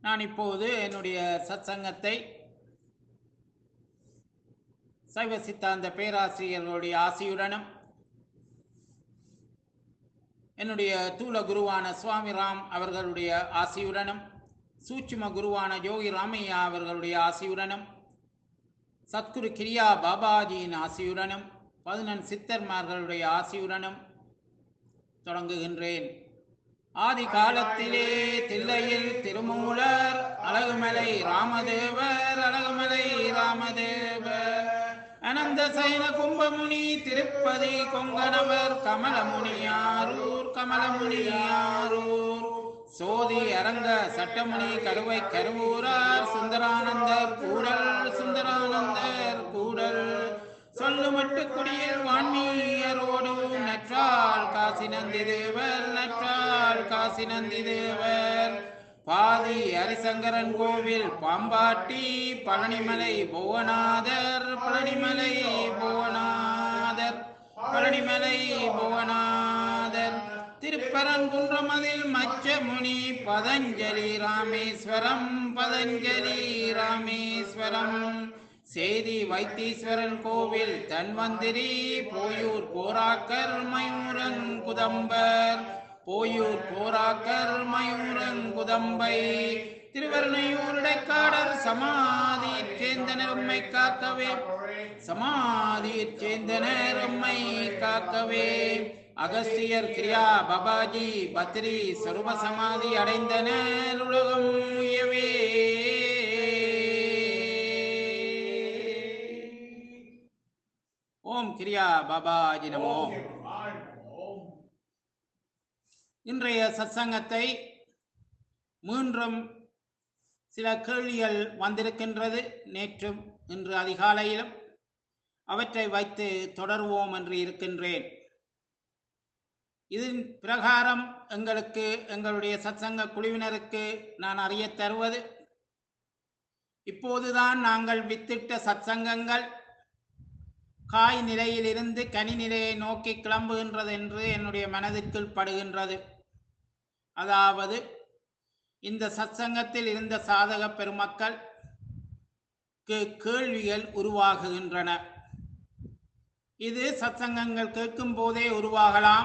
நான் இப்போது என்னுடைய சத்சங்கத்தை சைவ சித்தாந்த பேராசிரியர்களுடைய ஆசியுடனும் என்னுடைய தூல குருவான சுவாமி ராம் அவர்களுடைய ஆசியுடனும் சூட்சும குருவான யோகி ராமையா அவர்களுடைய ஆசியுடனும் சத்குரு கிரியா பாபாஜியின் ஆசியுடனும் பதினெண் சித்தர்மார்களுடைய ஆசியுடனும் தொடங்குகின்றேன் ஆதி காலத்திலே தில்லையில் திருமூலர் அழகுமலை ராமதேவர் அழகுமலை ராமதேவர் அனந்த சைன கும்பமுனி திருப்பதி கொங்கணவர் கமலமுனியாரூர் கமலமுனியாரூர் சோதி அரங்க சட்டமுனி கருவை கருவூரார் சுந்தரானந்தர் கூடல் சுந்தரானந்தர் கூடல் சொல்லுமட்டு குடியில் வான்மீயரோடு நற்றால் காசி நந்தி தேவர் நற்றால் காசி நந்தி தேவர் பாதி ஹரிசங்கரன் கோவில் பாம்பாட்டி பழனிமலை புவனாதர் பழனிமலை புவனாதர் பழனிமலை புவனாதர் திருப்பரங்குன்றமதில் மச்சமுனி பதஞ்சலி ராமேஸ்வரம் பதஞ்சலி ராமேஸ்வரம் சேதி வைத்தீஸ்வரன் கோவில் தன்வந்திரி போயூர் போராக்கர் மயூரன் குதம்பர் போயூர் போராக்கர் மயூரன் குதம்பை திருவருணையூருடைக்காடர் சமாதியைச் சேர்ந்தனர் உம்மை காக்கவே சமாதியைச் சேர்ந்தனர் உம்மை காக்கவே அகஸ்தியர் கிரியா பபாஜி பத்ரி சொருப சமாதி அடைந்தனர் உலகம் உயவே ஓம் கிரியா பாபாஜி நமோ இன்றைய சத்சங்கத்தை மீண்டும் சில கேள்விகள் வந்திருக்கின்றது நேற்றும் இன்று அதிகாலையிலும் அவற்றை வைத்து தொடருவோம் என்று இருக்கின்றேன் இதன் பிரகாரம் எங்களுக்கு எங்களுடைய சத்சங்க குழுவினருக்கு நான் அறிய தருவது இப்போதுதான் நாங்கள் வித்திட்ட சத்சங்கங்கள் காய் நிலையிலிருந்து கனி நிலையை நோக்கி கிளம்புகின்றது என்று என்னுடைய மனதிற்குள் படுகின்றது அதாவது இந்த சத்சங்கத்தில் இருந்த சாதக பெருமக்கள் கேள்விகள் உருவாகுகின்றன இது சத்சங்கங்கள் கேட்கும் போதே உருவாகலாம்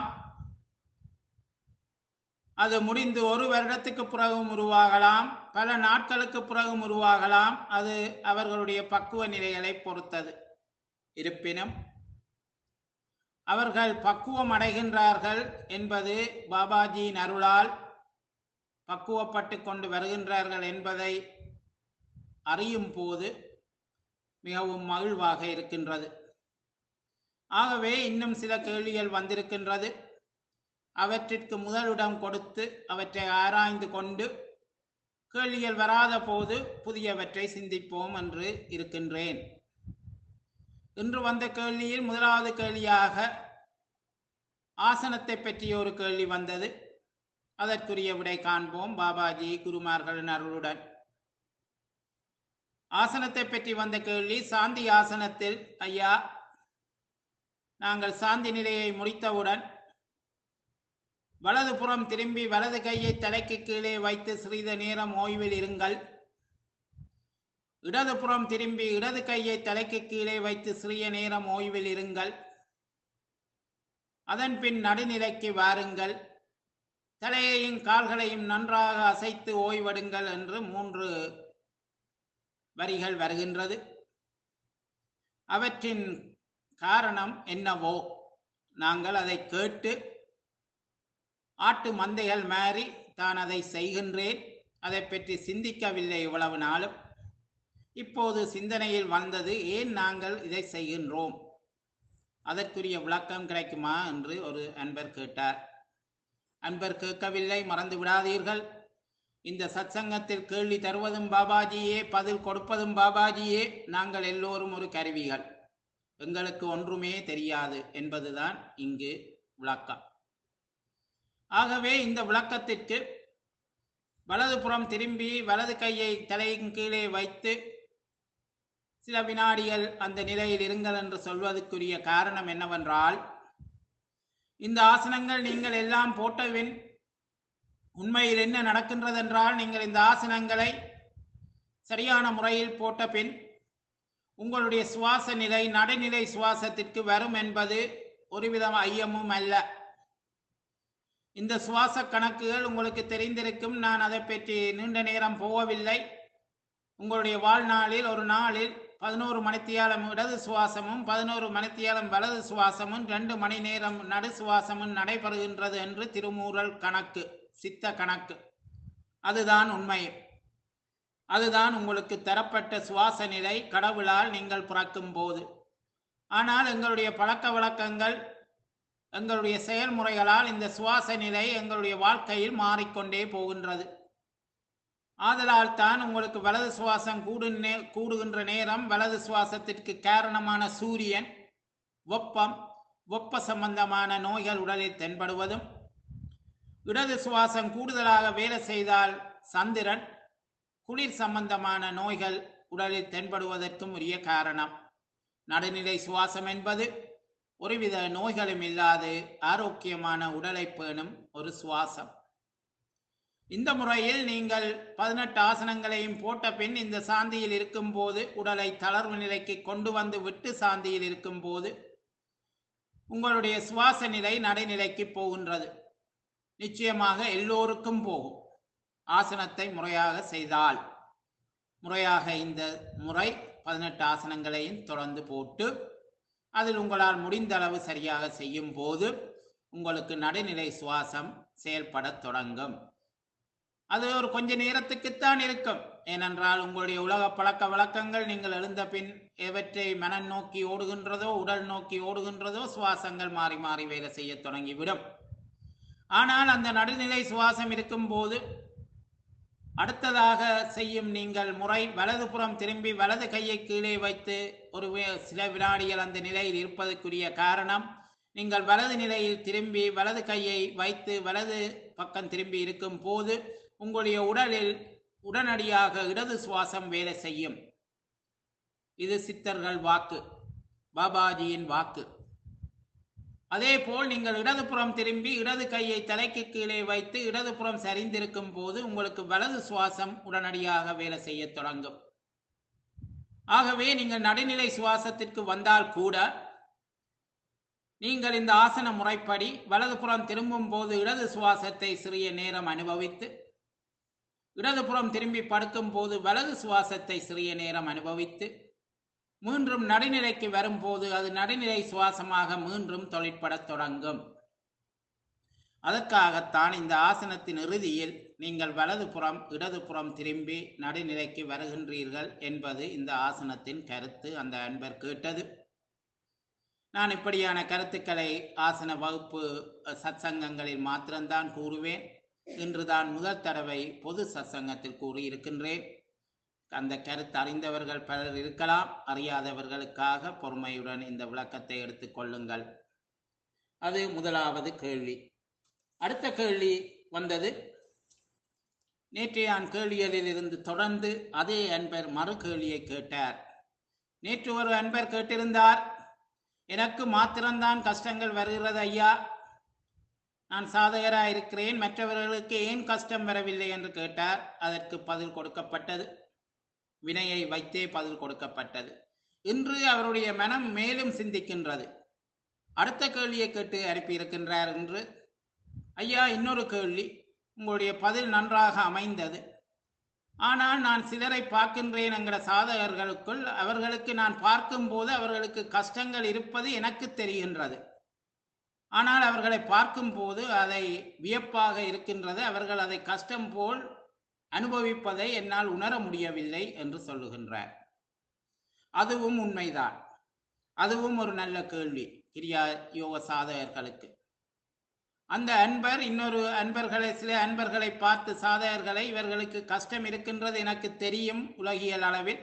அது முடிந்து ஒரு வருடத்துக்கு பிறகும் உருவாகலாம் பல நாட்களுக்கு பிறகும் உருவாகலாம் அது அவர்களுடைய பக்குவ நிலைகளை பொறுத்தது இருப்பினும் அவர்கள் பக்குவம் அடைகின்றார்கள் என்பது பாபாஜியின் அருளால் பக்குவப்பட்டு கொண்டு வருகின்றார்கள் என்பதை அறியும் போது மிகவும் மகிழ்வாக இருக்கின்றது ஆகவே இன்னும் சில கேள்விகள் வந்திருக்கின்றது அவற்றிற்கு முதலிடம் கொடுத்து அவற்றை ஆராய்ந்து கொண்டு கேள்விகள் வராத போது புதியவற்றை சிந்திப்போம் என்று இருக்கின்றேன் இன்று வந்த கேள்வியில் முதலாவது கேள்வியாக ஆசனத்தை பற்றிய ஒரு கேள்வி வந்தது அதற்குரிய விடை காண்போம் பாபாஜி குருமார்களின் அருளுடன் ஆசனத்தை பற்றி வந்த கேள்வி சாந்தி ஆசனத்தில் ஐயா நாங்கள் சாந்தி நிலையை முடித்தவுடன் வலது புறம் திரும்பி வலது கையை தலைக்கு கீழே வைத்து சிறிது நேரம் ஓய்வில் இருங்கள் இடது புறம் திரும்பி இடது கையை தலைக்கு கீழே வைத்து சிறிய நேரம் ஓய்வில் இருங்கள் அதன் பின் நடுநிலைக்கு வாருங்கள் தலையையும் கால்களையும் நன்றாக அசைத்து ஓய்வெடுங்கள் என்று மூன்று வரிகள் வருகின்றது அவற்றின் காரணம் என்னவோ நாங்கள் அதை கேட்டு ஆட்டு மந்தைகள் மாறி தான் அதை செய்கின்றேன் அதை பற்றி சிந்திக்கவில்லை இவ்வளவு நாளும் இப்போது சிந்தனையில் வந்தது ஏன் நாங்கள் இதை செய்கின்றோம் அதற்குரிய விளக்கம் கிடைக்குமா என்று ஒரு அன்பர் கேட்டார் அன்பர் கேட்கவில்லை மறந்து விடாதீர்கள் இந்த சத்சங்கத்தில் கேள்வி தருவதும் பாபாஜியே பதில் கொடுப்பதும் பாபாஜியே நாங்கள் எல்லோரும் ஒரு கருவிகள் எங்களுக்கு ஒன்றுமே தெரியாது என்பதுதான் இங்கு விளக்கம் ஆகவே இந்த விளக்கத்திற்கு வலதுபுறம் திரும்பி வலது கையை தலையின் கீழே வைத்து சில வினாடிகள் அந்த நிலையில் இருங்கள் என்று சொல்வதற்குரிய காரணம் என்னவென்றால் இந்த ஆசனங்கள் நீங்கள் எல்லாம் போட்டவின் உண்மையில் என்ன நடக்கின்றது என்றால் நீங்கள் இந்த ஆசனங்களை சரியான முறையில் போட்ட பின் உங்களுடைய சுவாச நிலை நடுநிலை சுவாசத்திற்கு வரும் என்பது ஒருவிதம் ஐயமும் அல்ல இந்த சுவாச கணக்குகள் உங்களுக்கு தெரிந்திருக்கும் நான் அதை பற்றி நீண்ட நேரம் போகவில்லை உங்களுடைய வாழ்நாளில் ஒரு நாளில் பதினோரு மணித்தியாலம் இடது சுவாசமும் பதினோரு மணித்தியாலம் வலது சுவாசமும் ரெண்டு மணி நேரம் நடு சுவாசமும் நடைபெறுகின்றது என்று திருமூரல் கணக்கு சித்த கணக்கு அதுதான் உண்மை அதுதான் உங்களுக்கு தரப்பட்ட சுவாச நிலை கடவுளால் நீங்கள் பிறக்கும் போது ஆனால் எங்களுடைய பழக்க வழக்கங்கள் எங்களுடைய செயல்முறைகளால் இந்த சுவாச நிலை எங்களுடைய வாழ்க்கையில் மாறிக்கொண்டே போகின்றது ஆதலால் தான் உங்களுக்கு வலது சுவாசம் கூடு நே கூடுகின்ற நேரம் வலது சுவாசத்திற்கு காரணமான சூரியன் வெப்பம் வெப்ப சம்பந்தமான நோய்கள் உடலில் தென்படுவதும் இடது சுவாசம் கூடுதலாக வேலை செய்தால் சந்திரன் குளிர் சம்பந்தமான நோய்கள் உடலில் தென்படுவதற்கும் உரிய காரணம் நடுநிலை சுவாசம் என்பது ஒருவித நோய்களும் இல்லாது ஆரோக்கியமான உடலை பேணும் ஒரு சுவாசம் இந்த முறையில் நீங்கள் பதினெட்டு ஆசனங்களையும் போட்ட பின் இந்த சாந்தியில் இருக்கும்போது உடலை தளர்வு நிலைக்கு கொண்டு வந்து விட்டு சாந்தியில் இருக்கும்போது உங்களுடைய சுவாச நிலை நடைநிலைக்கு போகின்றது நிச்சயமாக எல்லோருக்கும் போகும் ஆசனத்தை முறையாக செய்தால் முறையாக இந்த முறை பதினெட்டு ஆசனங்களையும் தொடர்ந்து போட்டு அதில் உங்களால் முடிந்த அளவு சரியாக செய்யும் போது உங்களுக்கு நடுநிலை சுவாசம் செயல்படத் தொடங்கும் அது ஒரு கொஞ்ச நேரத்துக்குத்தான் இருக்கும் ஏனென்றால் உங்களுடைய உலக பழக்க வழக்கங்கள் நீங்கள் எழுந்த பின் எவற்றை மனம் நோக்கி ஓடுகின்றதோ உடல் நோக்கி ஓடுகின்றதோ சுவாசங்கள் மாறி மாறி வேலை செய்ய தொடங்கிவிடும் ஆனால் அந்த நடுநிலை சுவாசம் இருக்கும்போது அடுத்ததாக செய்யும் நீங்கள் முறை வலதுபுறம் திரும்பி வலது கையை கீழே வைத்து ஒரு வே- சில வினாடிகள் அந்த நிலையில் இருப்பதற்குரிய காரணம் நீங்கள் வலது நிலையில் திரும்பி வலது கையை வைத்து வலது பக்கம் திரும்பி இருக்கும் போது உங்களுடைய உடலில் உடனடியாக இடது சுவாசம் வேலை செய்யும் இது சித்தர்கள் வாக்கு பாபாஜியின் வாக்கு அதேபோல் நீங்கள் இடதுபுறம் திரும்பி இடது கையை தலைக்கு கீழே வைத்து இடதுபுறம் சரிந்திருக்கும் போது உங்களுக்கு வலது சுவாசம் உடனடியாக வேலை செய்ய தொடங்கும் ஆகவே நீங்கள் நடுநிலை சுவாசத்திற்கு வந்தால் கூட நீங்கள் இந்த ஆசன முறைப்படி வலதுபுறம் திரும்பும் போது இடது சுவாசத்தை சிறிய நேரம் அனுபவித்து இடதுபுறம் திரும்பி படுக்கும் போது வலது சுவாசத்தை சிறிய நேரம் அனுபவித்து மீண்டும் நடுநிலைக்கு வரும்போது அது நடுநிலை சுவாசமாக மீண்டும் தொழிற்படத் தொடங்கும் அதற்காகத்தான் இந்த ஆசனத்தின் இறுதியில் நீங்கள் வலதுபுறம் இடதுபுறம் திரும்பி நடுநிலைக்கு வருகின்றீர்கள் என்பது இந்த ஆசனத்தின் கருத்து அந்த அன்பர் கேட்டது நான் இப்படியான கருத்துக்களை ஆசன வகுப்பு அஹ், சத்சங்கங்களில் மாத்திரம்தான் கூறுவேன் இன்றுதான் முதல் தடவை பொது சத்சங்கத்தில் கூறியிருக்கின்றேன் அந்த கருத்து அறிந்தவர்கள் பலர் இருக்கலாம் அறியாதவர்களுக்காக பொறுமையுடன் இந்த விளக்கத்தை எடுத்துக்கொள்ளுங்கள் அது முதலாவது கேள்வி அடுத்த கேள்வி வந்தது நேற்றையான் கேள்விகளில் இருந்து தொடர்ந்து அதே அன்பர் மறு கேள்வியை கேட்டார் நேற்று ஒரு அன்பர் கேட்டிருந்தார் எனக்கு மாத்திரம்தான் கஷ்டங்கள் வருகிறது ஐயா நான் சாதகராக இருக்கிறேன் மற்றவர்களுக்கு ஏன் கஷ்டம் வரவில்லை என்று கேட்டார் அதற்கு பதில் கொடுக்கப்பட்டது வினையை வைத்தே பதில் கொடுக்கப்பட்டது இன்று அவருடைய மனம் மேலும் சிந்திக்கின்றது அடுத்த கேள்வியை கேட்டு அனுப்பியிருக்கின்றார் என்று ஐயா இன்னொரு கேள்வி உங்களுடைய பதில் நன்றாக அமைந்தது ஆனால் நான் சிலரை பார்க்கின்றேன் என்கிற சாதகர்களுக்குள் அவர்களுக்கு நான் பார்க்கும்போது அவர்களுக்கு கஷ்டங்கள் இருப்பது எனக்கு தெரிகின்றது ஆனால் அவர்களை பார்க்கும்போது அதை வியப்பாக இருக்கின்றது அவர்கள் அதை கஷ்டம் போல் அனுபவிப்பதை என்னால் உணர முடியவில்லை என்று சொல்லுகின்றார் அதுவும் உண்மைதான் அதுவும் ஒரு நல்ல கேள்வி கிரியா யோக சாதகர்களுக்கு அந்த அன்பர் இன்னொரு அன்பர்களை சில அன்பர்களை பார்த்து சாதகர்களை இவர்களுக்கு கஷ்டம் இருக்கின்றது எனக்கு தெரியும் உலகியல் அளவில்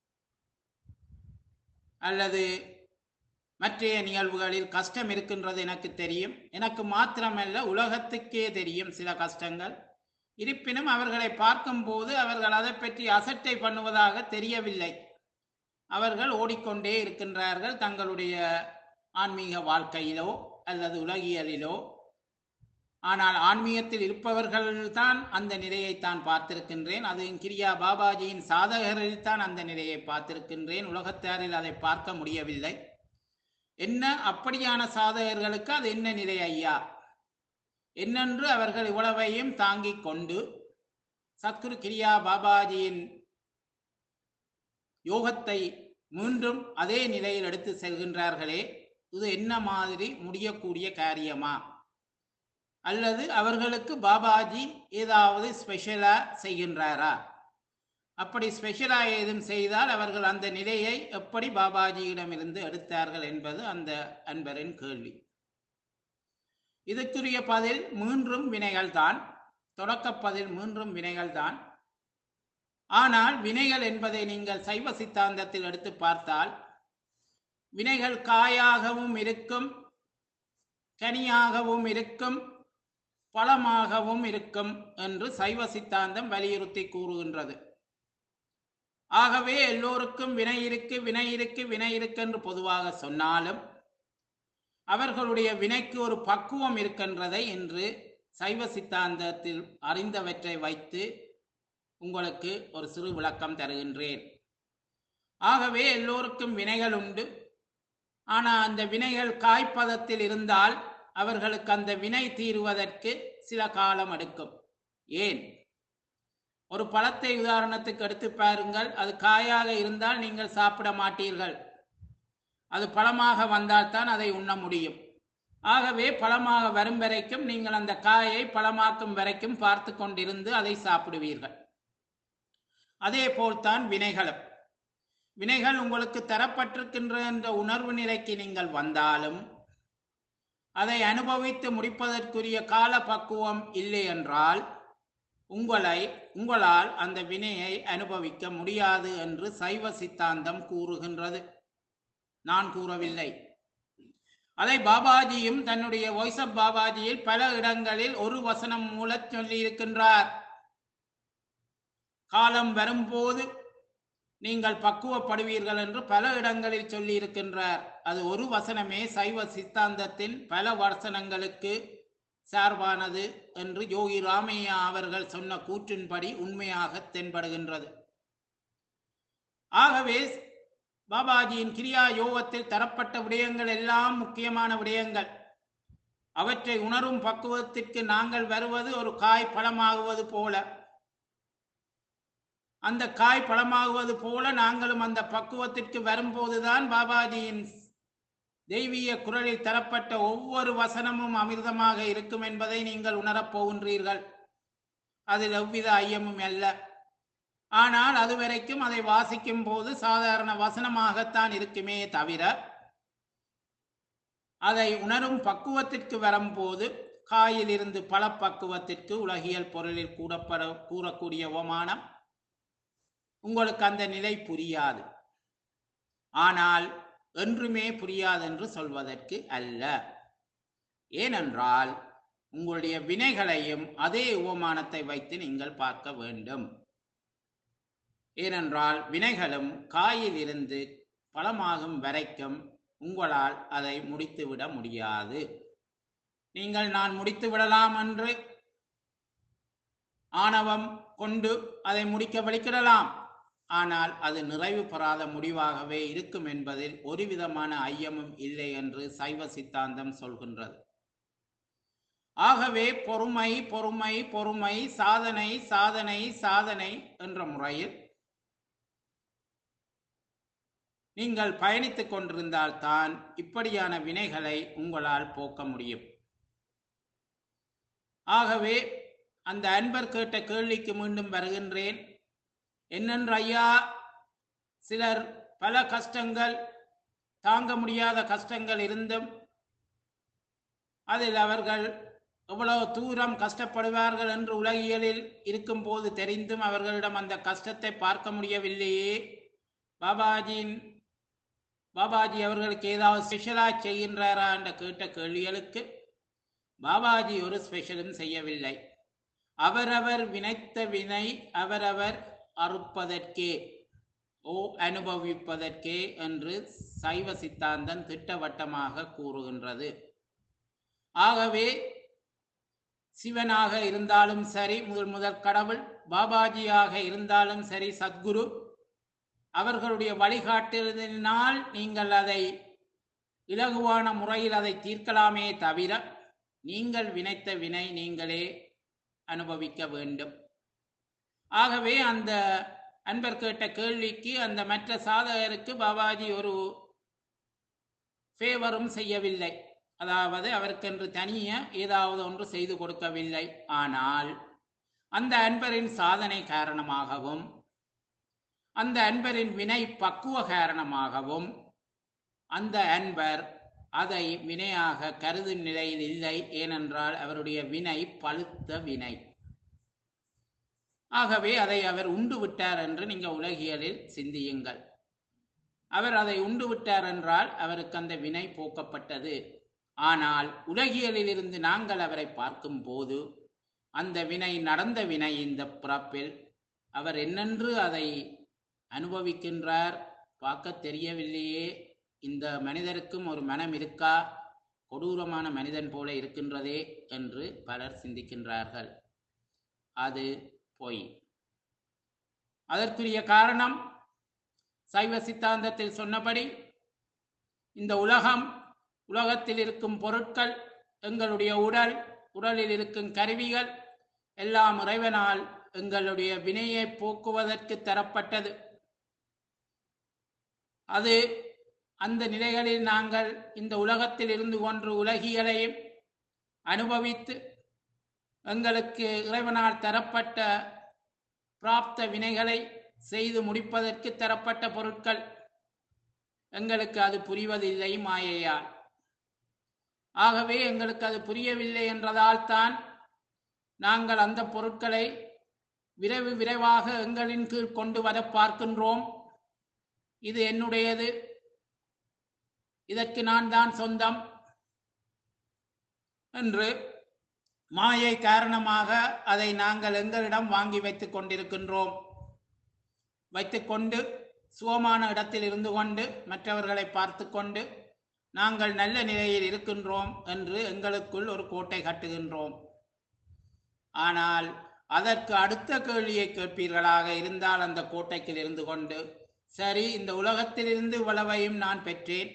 அல்லது மற்றைய நிகழ்வுகளில் கஷ்டம் இருக்கின்றது எனக்கு தெரியும் எனக்கு மாத்திரமல்ல உலகத்துக்கே தெரியும் சில கஷ்டங்கள் இருப்பினும் அவர்களை பார்க்கும்போது அவர்கள் அதை பற்றி அசட்டை பண்ணுவதாக தெரியவில்லை அவர்கள் ஓடிக்கொண்டே இருக்கின்றார்கள் தங்களுடைய ஆன்மீக வாழ்க்கையிலோ அல்லது உலகியலிலோ ஆனால் ஆன்மீகத்தில் இருப்பவர்கள்தான் அந்த நிலையை தான் பார்த்திருக்கின்றேன் அது கிரியா பாபாஜியின் சாதகரில் தான் அந்த நிலையை பார்த்திருக்கின்றேன் உலகத்தாரில் அதை பார்க்க முடியவில்லை என்ன அப்படியான சாதகர்களுக்கு அது என்ன நிலை ஐயா என்னென்று அவர்கள் இவ்வளவையும் தாங்கிக் கொண்டு சத்குரு கிரியா பாபாஜியின் யோகத்தை மீண்டும் அதே நிலையில் எடுத்து செல்கின்றார்களே இது என்ன மாதிரி முடியக்கூடிய காரியமா அல்லது அவர்களுக்கு பாபாஜி ஏதாவது ஸ்பெஷலா செய்கின்றாரா அப்படி ஸ்பெஷலா ஏதும் செய்தால் அவர்கள் அந்த நிலையை எப்படி பாபாஜியிடமிருந்து எடுத்தார்கள் என்பது அந்த அன்பரின் கேள்வி இதற்குரிய பதில் மூன்றும் வினைகள் தான் தொடக்கப்பதில் மூன்றும் வினைகள் தான் ஆனால் வினைகள் என்பதை நீங்கள் சைவ சித்தாந்தத்தில் எடுத்து பார்த்தால் வினைகள் காயாகவும் இருக்கும் கனியாகவும் இருக்கும் பழமாகவும் இருக்கும் என்று சைவ சித்தாந்தம் வலியுறுத்தி கூறுகின்றது ஆகவே எல்லோருக்கும் வினை இருக்கு வினை இருக்கு வினை இருக்கு என்று பொதுவாக சொன்னாலும் அவர்களுடைய வினைக்கு ஒரு பக்குவம் இருக்கின்றதை என்று சைவ சித்தாந்தத்தில் அறிந்தவற்றை வைத்து உங்களுக்கு ஒரு சிறு விளக்கம் தருகின்றேன் ஆகவே எல்லோருக்கும் வினைகள் உண்டு ஆனால் அந்த வினைகள் காய்ப்பதத்தில் இருந்தால் அவர்களுக்கு அந்த வினை தீருவதற்கு சில காலம் எடுக்கும் ஏன் ஒரு பழத்தை உதாரணத்துக்கு எடுத்து பாருங்கள் அது காயாக இருந்தால் நீங்கள் சாப்பிட மாட்டீர்கள் அது பழமாக வந்தால்தான் அதை உண்ண முடியும் ஆகவே பழமாக வரும் வரைக்கும் நீங்கள் அந்த காயை பழமாக்கும் வரைக்கும் பார்த்து கொண்டிருந்து அதை சாப்பிடுவீர்கள் அதே போல்தான் வினைகளும் வினைகள் உங்களுக்கு தரப்பட்டிருக்கின்ற என்ற உணர்வு நிலைக்கு நீங்கள் வந்தாலும் அதை அனுபவித்து முடிப்பதற்குரிய கால பக்குவம் இல்லை என்றால் உங்களை உங்களால் அந்த வினையை அனுபவிக்க முடியாது என்று சைவ சித்தாந்தம் கூறுகின்றது நான் கூறவில்லை அதை பாபாஜியும் தன்னுடைய வாய்ஸ் ஆஃப் பாபாஜியில் பல இடங்களில் ஒரு வசனம் மூலம் சொல்லி இருக்கின்றார் காலம் வரும்போது நீங்கள் பக்குவப்படுவீர்கள் என்று பல இடங்களில் சொல்லி இருக்கின்றார் அது ஒரு வசனமே சைவ சித்தாந்தத்தின் பல வசனங்களுக்கு சார்பானது என்று யோகி ராமையா அவர்கள் சொன்ன கூற்றின்படி உண்மையாக தென்படுகின்றது ஆகவே பாபாஜியின் கிரியா யோகத்தில் தரப்பட்ட விடயங்கள் எல்லாம் முக்கியமான விடயங்கள் அவற்றை உணரும் பக்குவத்திற்கு நாங்கள் வருவது ஒரு காய் பழமாகுவது போல அந்த காய் பழமாகுவது போல நாங்களும் அந்த பக்குவத்திற்கு வரும்போதுதான் பாபாஜியின் தெய்வீக குரலில் தரப்பட்ட ஒவ்வொரு வசனமும் அமிர்தமாக இருக்கும் என்பதை நீங்கள் உணரப் போகின்றீர்கள் அதில் எவ்வித ஐயமும் அல்ல ஆனால் அதுவரைக்கும் அதை வாசிக்கும் போது சாதாரண வசனமாகத்தான் இருக்குமே தவிர அதை உணரும் பக்குவத்திற்கு வரும்போது காயிலிருந்து பல பக்குவத்திற்கு உலகியல் பொருளில் கூடப்பட கூறக்கூடிய ஓமானம் உங்களுக்கு அந்த நிலை புரியாது ஆனால் என்றுமே புரியாது என்று சொல்வதற்கு அல்ல ஏனென்றால் உங்களுடைய வினைகளையும் அதே உபமானத்தை வைத்து நீங்கள் பார்க்க வேண்டும் ஏனென்றால் வினைகளும் காயில் இருந்து பழமாகும் வரைக்கும் உங்களால் அதை முடித்துவிட முடியாது நீங்கள் நான் முடித்து விடலாம் என்று ஆணவம் கொண்டு அதை முடிக்க வலிக்கிடலாம் ஆனால் அது நிறைவு பெறாத முடிவாகவே இருக்கும் என்பதில் ஒரு விதமான ஐயமும் இல்லை என்று சைவ சித்தாந்தம் சொல்கின்றது ஆகவே பொறுமை பொறுமை பொறுமை சாதனை சாதனை சாதனை என்ற முறையில் நீங்கள் பயணித்துக் கொண்டிருந்தால்தான் இப்படியான வினைகளை உங்களால் போக்க முடியும் ஆகவே அந்த அன்பர் கேட்ட கேள்விக்கு மீண்டும் வருகின்றேன் என்னென்று ஐயா சிலர் பல கஷ்டங்கள் தாங்க முடியாத கஷ்டங்கள் இருந்தும் அதில் அவர்கள் எவ்வளவு தூரம் கஷ்டப்படுவார்கள் என்று உலகியலில் இருக்கும்போது தெரிந்தும் அவர்களிடம் அந்த கஷ்டத்தை பார்க்க முடியவில்லையே பாபாஜியின் பாபாஜி அவர்களுக்கு ஏதாவது ஸ்பெஷலா செய்கின்றாரா என்ற கேட்ட கேள்விகளுக்கு பாபாஜி ஒரு ஸ்பெஷலும் செய்யவில்லை அவரவர் வினைத்த வினை அவரவர் அறுப்பதற்கே ஓ அனுபவிப்பதற்கே என்று சைவ சித்தாந்தம் திட்டவட்டமாக கூறுகின்றது ஆகவே சிவனாக இருந்தாலும் சரி முதல் முதல் கடவுள் பாபாஜியாக இருந்தாலும் சரி சத்குரு அவர்களுடைய வழிகாட்டுதலினால் நீங்கள் அதை இலகுவான முறையில் அதை தீர்க்கலாமே தவிர நீங்கள் வினைத்த வினை நீங்களே அனுபவிக்க வேண்டும் ஆகவே அந்த அன்பர் கேட்ட கேள்விக்கு அந்த மற்ற சாதகருக்கு பாபாஜி ஒரு ஃபேவரும் செய்யவில்லை அதாவது அவருக்கென்று தனிய ஏதாவது ஒன்று செய்து கொடுக்கவில்லை ஆனால் அந்த அன்பரின் சாதனை காரணமாகவும் அந்த அன்பரின் வினை பக்குவ காரணமாகவும் அந்த அன்பர் அதை வினையாக கருதும் நிலையில் இல்லை ஏனென்றால் அவருடைய வினை பழுத்த வினை ஆகவே அதை அவர் உண்டு விட்டார் என்று நீங்க உலகியலில் சிந்தியுங்கள் அவர் அதை உண்டு விட்டார் என்றால் அவருக்கு அந்த வினை போக்கப்பட்டது ஆனால் உலகியலில் இருந்து நாங்கள் அவரை பார்க்கும் போது அந்த வினை நடந்த வினை இந்த பிறப்பில் அவர் என்னென்று அதை அனுபவிக்கின்றார் பார்க்க தெரியவில்லையே இந்த மனிதருக்கும் ஒரு மனம் இருக்கா கொடூரமான மனிதன் போல இருக்கின்றதே என்று பலர் சிந்திக்கின்றார்கள் அது பொய் அதற்குரிய காரணம் சைவ சித்தாந்தத்தில் சொன்னபடி இந்த உலகம் உலகத்தில் இருக்கும் பொருட்கள் எங்களுடைய உடல் உடலில் இருக்கும் கருவிகள் எல்லாம் இறைவனால் எங்களுடைய வினையை போக்குவதற்கு தரப்பட்டது அது அந்த நிலைகளில் நாங்கள் இந்த உலகத்தில் இருந்து கொண்டு உலகியலையும் அனுபவித்து எங்களுக்கு இறைவனால் தரப்பட்ட பிராப்த வினைகளை செய்து முடிப்பதற்கு தரப்பட்ட பொருட்கள் எங்களுக்கு அது புரிவதில்லை மாயையால் ஆகவே எங்களுக்கு அது புரியவில்லை என்றதால் தான் நாங்கள் அந்த பொருட்களை விரைவு விரைவாக எங்களின் கீழ் கொண்டு வர பார்க்கின்றோம் இது என்னுடையது இதற்கு நான் தான் சொந்தம் என்று மாயை காரணமாக அதை நாங்கள் எங்களிடம் வாங்கி வைத்துக் கொண்டிருக்கின்றோம் வைத்துக்கொண்டு சுகமான இடத்தில் இருந்து கொண்டு மற்றவர்களை பார்த்து கொண்டு நாங்கள் நல்ல நிலையில் இருக்கின்றோம் என்று எங்களுக்குள் ஒரு கோட்டை கட்டுகின்றோம் ஆனால் அதற்கு அடுத்த கேள்வியை கேட்பீர்களாக இருந்தால் அந்த கோட்டைக்குள் இருந்து கொண்டு சரி இந்த உலகத்திலிருந்து இவ்வளவையும் நான் பெற்றேன்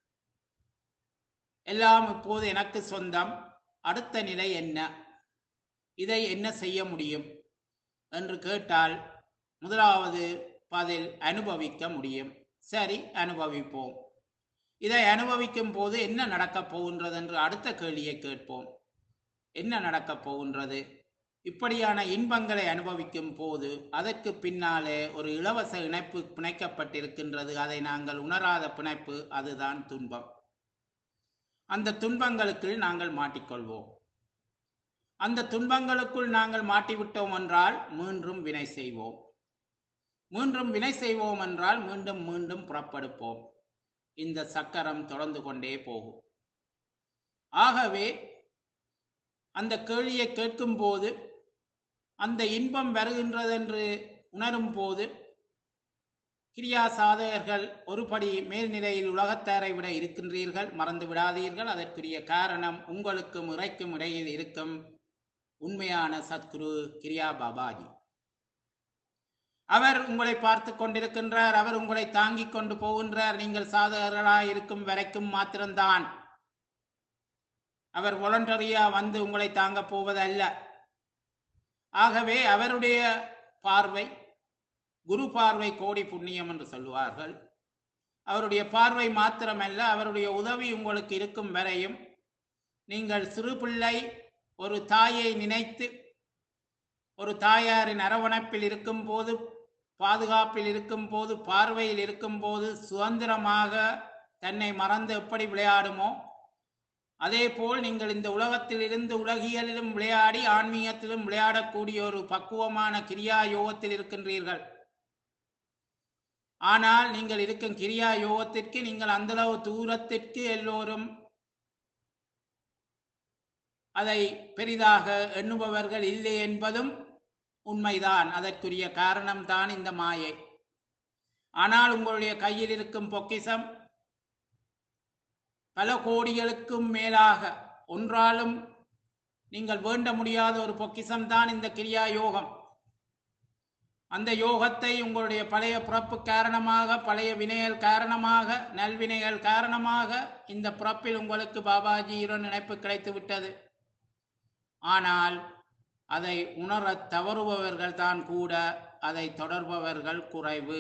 எல்லாம் இப்போது எனக்கு சொந்தம் அடுத்த நிலை என்ன இதை என்ன செய்ய முடியும் என்று கேட்டால் முதலாவது பதில் அனுபவிக்க முடியும் சரி அனுபவிப்போம் இதை அனுபவிக்கும் போது என்ன நடக்கப் போகின்றது என்று அடுத்த கேள்வியை கேட்போம் என்ன நடக்கப் போகின்றது இப்படியான இன்பங்களை அனுபவிக்கும் போது அதற்கு பின்னாலே ஒரு இலவச இணைப்பு பிணைக்கப்பட்டிருக்கின்றது அதை நாங்கள் உணராத பிணைப்பு அதுதான் துன்பம் அந்த துன்பங்களுக்கு நாங்கள் மாட்டிக்கொள்வோம் அந்த துன்பங்களுக்குள் நாங்கள் மாட்டிவிட்டோம் என்றால் மீண்டும் வினை செய்வோம் மீண்டும் வினை செய்வோம் என்றால் மீண்டும் மீண்டும் புறப்படுப்போம் இந்த சக்கரம் தொடர்ந்து கொண்டே போகும் ஆகவே அந்த கேள்வியை கேட்கும் போது அந்த இன்பம் வருகின்றதென்று உணரும் போது கிரியா சாதகர்கள் ஒருபடி மேல்நிலையில் உலகத்தாரை விட இருக்கின்றீர்கள் மறந்து விடாதீர்கள் அதற்குரிய காரணம் உங்களுக்கும் இறைக்கும் இடையில் இருக்கும் உண்மையான சத்குரு கிரியா பாபாஜி அவர் உங்களை பார்த்து கொண்டிருக்கின்றார் அவர் உங்களை தாங்கிக் கொண்டு போகின்றார் நீங்கள் சாதகர்களாய் இருக்கும் வரைக்கும் மாத்திரம்தான் அவர் வாலண்டரியா வந்து உங்களை தாங்க போவதல்ல ஆகவே அவருடைய பார்வை குரு பார்வை கோடி புண்ணியம் என்று சொல்லுவார்கள் அவருடைய பார்வை மாத்திரமல்ல அவருடைய உதவி உங்களுக்கு இருக்கும் வரையும் நீங்கள் சிறு பிள்ளை ஒரு தாயை நினைத்து ஒரு தாயாரின் அரவணைப்பில் இருக்கும் போது பாதுகாப்பில் இருக்கும் போது பார்வையில் இருக்கும் போது சுதந்திரமாக தன்னை மறந்து எப்படி விளையாடுமோ அதே போல் நீங்கள் இந்த உலகத்தில் இருந்து உலகியலிலும் விளையாடி ஆன்மீகத்திலும் விளையாடக்கூடிய ஒரு பக்குவமான கிரியா யோகத்தில் இருக்கின்றீர்கள் ஆனால் நீங்கள் இருக்கும் கிரியா யோகத்திற்கு நீங்கள் அந்தளவு தூரத்திற்கு எல்லோரும் அதை பெரிதாக எண்ணுபவர்கள் இல்லை என்பதும் உண்மைதான் அதற்குரிய காரணம்தான் இந்த மாயை ஆனால் உங்களுடைய கையில் இருக்கும் பொக்கிசம் பல கோடிகளுக்கும் மேலாக ஒன்றாலும் நீங்கள் வேண்ட முடியாத ஒரு பொக்கிஷம் தான் இந்த கிரியா யோகம் அந்த யோகத்தை உங்களுடைய பழைய பிறப்பு காரணமாக பழைய வினைகள் காரணமாக நல்வினைகள் காரணமாக இந்த பிறப்பில் உங்களுக்கு பாபாஜியுடன் நினைப்பு கிடைத்து விட்டது ஆனால் அதை உணரத் தவறுபவர்கள் தான் கூட அதை தொடர்பவர்கள் குறைவு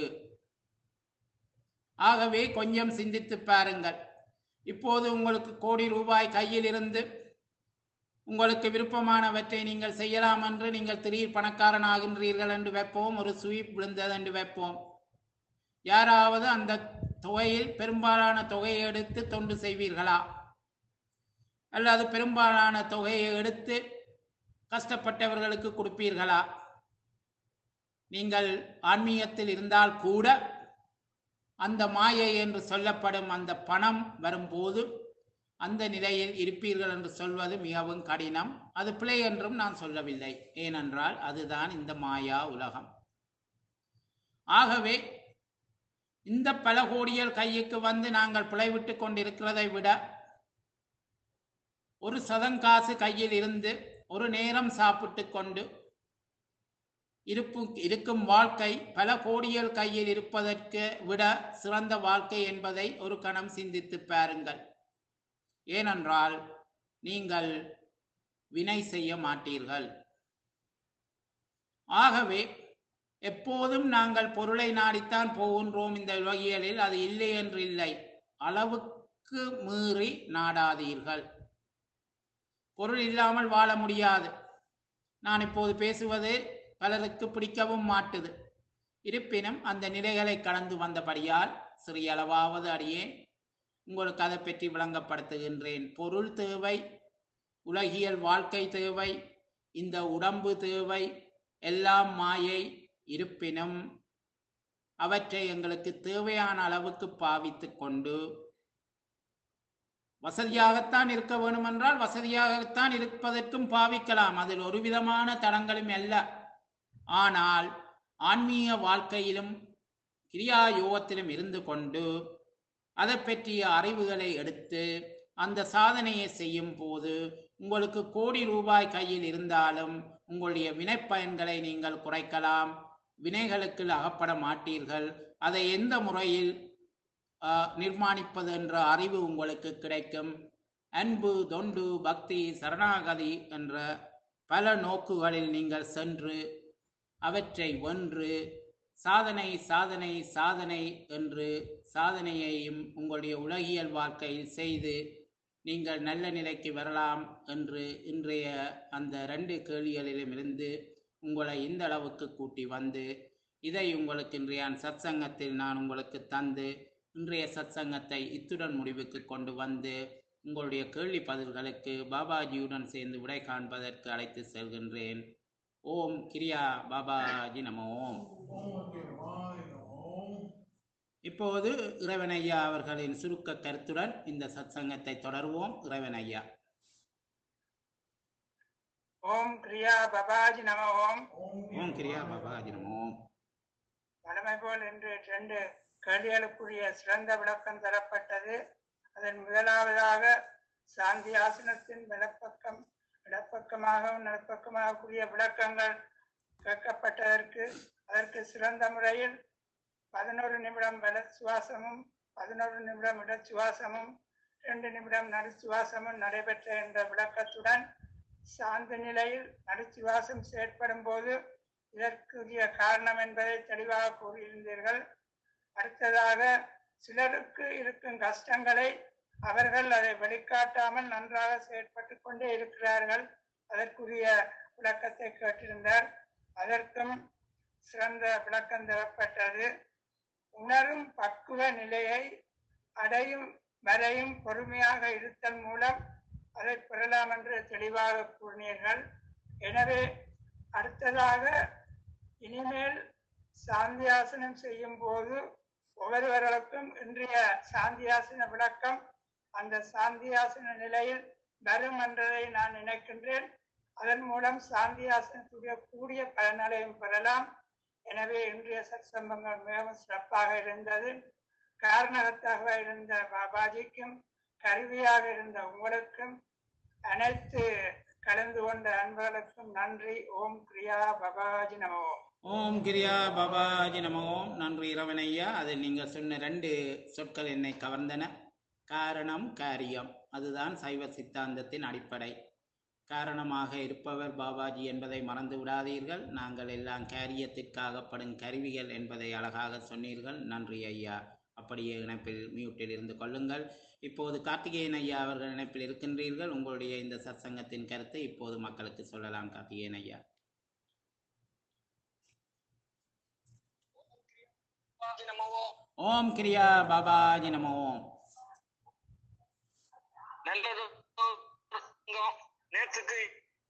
ஆகவே கொஞ்சம் சிந்தித்து பாருங்கள் இப்போது உங்களுக்கு கோடி ரூபாய் கையில் இருந்து உங்களுக்கு விருப்பமானவற்றை நீங்கள் செய்யலாம் என்று நீங்கள் திடீர் பணக்காரன் ஆகின்றீர்கள் என்று வைப்போம் ஒரு ஸ்வீப் விழுந்தது என்று வைப்போம் யாராவது அந்த தொகையில் பெரும்பாலான தொகையை எடுத்து தொண்டு செய்வீர்களா அல்லது பெரும்பாலான தொகையை எடுத்து கஷ்டப்பட்டவர்களுக்கு கொடுப்பீர்களா நீங்கள் ஆன்மீகத்தில் இருந்தால் கூட அந்த மாயை என்று சொல்லப்படும் அந்த பணம் வரும்போது அந்த நிலையில் இருப்பீர்கள் என்று சொல்வது மிகவும் கடினம் அது பிழை என்றும் நான் சொல்லவில்லை ஏனென்றால் அதுதான் இந்த மாயா உலகம் ஆகவே இந்த பல கோடியல் கையுக்கு வந்து நாங்கள் பிழைவிட்டு கொண்டிருக்கிறதை விட ஒரு சதங்காசு கையில் இருந்து ஒரு நேரம் சாப்பிட்டு கொண்டு இருப்பு இருக்கும் வாழ்க்கை பல கோடியல் கையில் இருப்பதற்கு விட சிறந்த வாழ்க்கை என்பதை ஒரு கணம் சிந்தித்து பாருங்கள் ஏனென்றால் நீங்கள் வினை செய்ய மாட்டீர்கள் ஆகவே எப்போதும் நாங்கள் பொருளை நாடித்தான் போகின்றோம் இந்த உலகியலில் அது இல்லை என்று இல்லை அளவுக்கு மீறி நாடாதீர்கள் பொருள் இல்லாமல் வாழ முடியாது நான் இப்போது பேசுவது பலருக்கு பிடிக்கவும் மாட்டுது இருப்பினும் அந்த நிலைகளை கடந்து வந்தபடியால் சிறிய அளவாவது அறியேன் உங்களுக்கு அதை பற்றி விளங்கப்படுத்துகின்றேன் பொருள் தேவை உலகியல் வாழ்க்கை தேவை இந்த உடம்பு தேவை எல்லாம் மாயை இருப்பினும் அவற்றை எங்களுக்கு தேவையான அளவுக்கு பாவித்து கொண்டு வசதியாகத்தான் இருக்க வேண்டுமென்றால் வசதியாகத்தான் இருப்பதற்கும் பாவிக்கலாம் அதில் ஒரு விதமான தடங்களும் அல்ல ஆனால் ஆன்மீக வாழ்க்கையிலும் கிரியா யோகத்திலும் இருந்து கொண்டு அதை பற்றிய அறிவுகளை எடுத்து அந்த சாதனையை செய்யும் போது உங்களுக்கு கோடி ரூபாய் கையில் இருந்தாலும் உங்களுடைய வினைப்பயன்களை நீங்கள் குறைக்கலாம் வினைகளுக்கு அகப்பட மாட்டீர்கள் அதை எந்த முறையில் ஆஹ், நிர்மாணிப்பது என்ற அறிவு உங்களுக்கு கிடைக்கும் அன்பு தொண்டு பக்தி சரணாகதி என்ற பல நோக்குகளில் நீங்கள் சென்று அவற்றை வென்று சாதனை சாதனை சாதனை என்று சாதனையையும் உங்களுடைய உலகியல் வாழ்க்கையில் செய்து நீங்கள் நல்ல நிலைக்கு வரலாம் என்று இன்றைய அந்த ரெண்டு கேள்விகளிலும் இருந்து உங்களை இந்த அளவுக்கு கூட்டி வந்து இதை உங்களுக்கு இன்றைய சத்சங்கத்தில் நான் உங்களுக்கு தந்து இன்றைய சத்சங்கத்தை இத்துடன் முடிவுக்கு கொண்டு வந்து உங்களுடைய கேள்வி பதில்களுக்கு பாபாஜியுடன் சேர்ந்து விடை காண்பதற்கு அழைத்து செல்கின்றேன் ஓம் கிரியா பாபாஜி நம ஓம் இப்போது இறைவன் ஐயா அவர்களின் சுருக்க கருத்துடன் இந்த சத்சங்கத்தை தொடர்வோம் இறைவன் ஐயா ஓம் கிரியா பபாஜி நம ஓம் ஓம் கிரியா பாபாஜி நம ஓம் வழமை போல் இன்று ரெண்டு கேள்விகளுக்குரிய சிறந்த விளக்கம் தரப்பட்டது அதன் முதலாவதாக சாந்தி ஆசனத்தின் வலப்பக்கம் இடப்பக்கமாகவும் நடுப்பக்கமாக கூடிய விளக்கங்கள் கேட்கப்பட்டதற்கு அதற்கு சிறந்த முறையில் பதினோரு நிமிடம் வல சுவாசமும் பதினோரு நிமிடம் இட சுவாசமும் இரண்டு நிமிடம் நடு சுவாசமும் நடைபெற்ற என்ற விளக்கத்துடன் சாந்த நிலையில் நடுச்சுவாசம் செயற்படும் போது இதற்குரிய காரணம் என்பதை தெளிவாக கூறியிருந்தீர்கள் அடுத்ததாக சிலருக்கு இருக்கும் கஷ்டங்களை அவர்கள் அதை வெளிக்காட்டாமல் நன்றாக செயற்பட்டு கொண்டே இருக்கிறார்கள் அதற்குரிய விளக்கத்தை கேட்டிருந்தார் அதற்கும் சிறந்த விளக்கம் தரப்பட்டது உணரும் பக்குவ நிலையை அடையும் வரையும் பொறுமையாக இருத்தல் மூலம் அதை பெறலாம் என்று தெளிவாக கூறினீர்கள் எனவே அடுத்ததாக இனிமேல் சாந்தியாசனம் செய்யும் போது ஒவ்வொருவர்களுக்கும் இன்றைய சாந்தியாசன விளக்கம் அந்த சாந்தியாசன நிலையில் வரும் என்றதை நான் நினைக்கின்றேன் அதன் மூலம் சாந்தியாசனத்துடைய கூடிய பலன்களையும் பெறலாம் எனவே இன்றைய சத்சம்பங்கள் மிகவும் சிறப்பாக இருந்தது காரணகத்தாக இருந்த பாபாஜிக்கும் கருவியாக இருந்த உங்களுக்கும் அனைத்து கலந்து கொண்ட அன்பர்களுக்கும் நன்றி ஓம் கிரியா பபாஜி நமோ ஓம் கிரியா பாபாஜி நமோ நன்றி இரவனையா அது நீங்கள் சொன்ன ரெண்டு சொற்கள் என்னை கவர்ந்தன காரணம் காரியம் அதுதான் சைவ சித்தாந்தத்தின் அடிப்படை காரணமாக இருப்பவர் பாபாஜி என்பதை மறந்து விடாதீர்கள் நாங்கள் எல்லாம் காரியத்திற்காகப்படும் கருவிகள் என்பதை அழகாக சொன்னீர்கள் நன்றி ஐயா அப்படியே இணைப்பில் மியூட்டில் இருந்து கொள்ளுங்கள் இப்போது கார்த்திகேயன் ஐயா அவர்கள் இணைப்பில் இருக்கின்றீர்கள் உங்களுடைய இந்த சத்சங்கத்தின் கருத்தை இப்போது மக்களுக்கு சொல்லலாம் கார்த்திகேயன் ஐயா ஓம் கிரியா பாபாஜி நமோ ஓம் நல்லது நேற்றுக்கு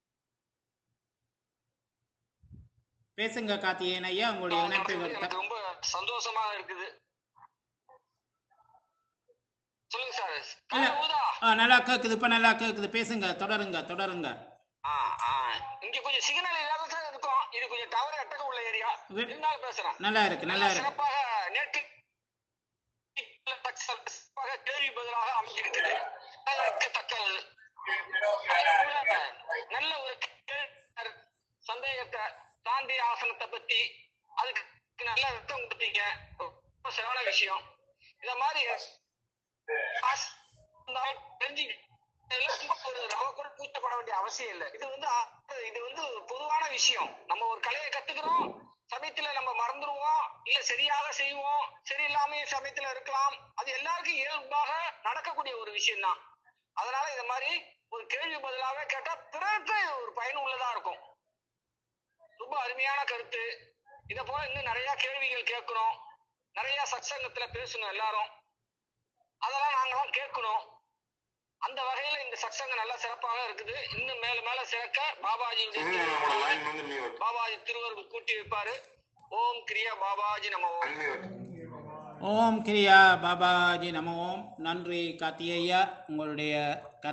பேசுங்க கார்த்திகேயன் ஐயா உங்களுடைய இணைப்பு எனக்கு ரொம்ப சந்தோஷமா இருக்குது சொல்லுங்க சார் இல்ல. ஊதா ஆ நல்லா கேக்குது இப்ப நல்லா கேக்குது பேசுங்க தொடருங்க தொடருங்க ஆ, ஆ. இங்க கொஞ்சம் சிக்னல் இல்லாத இருக்கும் இது கொஞ்சம் டவர் அட்டக உள்ள ஏரியா வே- இருந்தாலும் பேசுறேன் நல்லா இருக்கு நல்லா இருக்கு சிறப்பாக நேற்று சிறப்பாக கேள்வி பதிலாக அமைஞ்சிருக்குது அதற்கு தக்கது நல்ல ஒரு கேள்வி சந்தேகத்தை தாண்டி ஆசனத்தை பத்தி அதுக்கு நல்ல அர்த்தம் கொடுத்தீங்க ரொம்ப சிறப்பான விஷயம் இத மாதிரி ஆஸ்- இருந்தாலும் தெரிஞ்சு இதெல்லாம் சும்மா ஒரு ரவ கூட கூச்சப்பட வேண்டிய அவசியம் இல்லை இது வந்து ஆ- இது வந்து பொதுவான விஷயம் நம்ம ஒரு கலையை கத்துக்கிறோம் சமயத்துல நம்ம மறந்துடுவோம் இல்ல சரியாக செய்வோம் சரியில்லாம சமயத்துல இருக்கலாம் அது எல்லாருக்கும் இயல்பாக நடக்கக்கூடிய ஒரு விஷயம் தான் அதனால இந்த மாதிரி ஒரு கேள்வி பதிலாக கேட்டா பிறருக்கு ஒரு பயன் உள்ளதா இருக்கும் ரொம்ப அருமையான கருத்து இத போல இன்னும் நிறைய கேள்விகள் கேட்கணும் நிறைய சத்சங்கத்துல பேசணும் எல்லாரும் அதெல்லாம் நாங்களாம் கேட்கணும் அந்த வகையில இந்த சத்சங்கம் நல்லா சிறப்பாக இருக்குது இன்னும் மேல மேல சிறக்க பாபாஜியுடைய திருவருள், பாபாஜி திருவருள் கூட்டி வைப்பாரு ஓம் கிரியா பாபாஜி நம ஓம் ஓம் கிரியா பாபாஜி நமோ ஓம் நன்றி கார்த்திகேயா உங்களுடைய